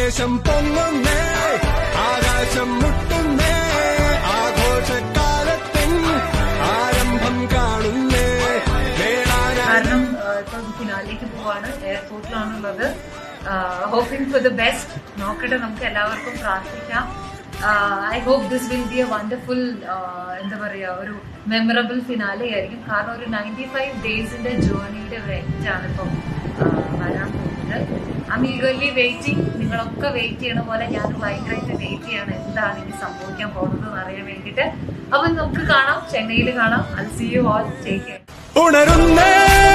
ആവേശം പൊങ്ങുന്നേ ആകാശം മുട്ടുന്നേ ആഘോഷക്കാലത്തിൻ ആരംഭം കാണുന്നേ വേളാന കാരണം ആ, ഇപ്പം ഫിനാലിലേക്ക് പോവാണ് എയർപോർട്ടിലാണുള്ളത് ഹോപ്പിംഗ് ഫോർ ദ ബെസ്റ്റ് നോക്കട്ടെ നമുക്ക് എല്ലാവർക്കും പ്രാർത്ഥിക്കാം I hope this will be a wonderful എന്താ പറയുക ഒരു മെമ്മറബിൾ ഫിനാലെ ആയിരിക്കും കാരണം ഒരു നയൻറ്റി ഫൈവ് ഡേയ്സിന്റെ ജേർണിയുടെ വെയിറ്റാണ് ഇപ്പം ആ, വരാൻ പോകുന്നത് ഐ ഈഗർലി വെയിറ്റിംഗ് നിങ്ങളൊക്കെ വെയിറ്റ് ചെയ്യണ പോലെ ഞാൻ ഭയങ്കരമായിട്ട് വെയിറ്റ് ചെയ്യാണ് എന്താണ് ഇനി സംഭവിക്കാൻ പോകുന്നത് എന്ന് അറിയാൻ വേണ്ടിയിട്ട് അപ്പം നമുക്ക് കാണാം ചെന്നൈയിൽ കാണാം I see you all take care ഉണരുന്നേ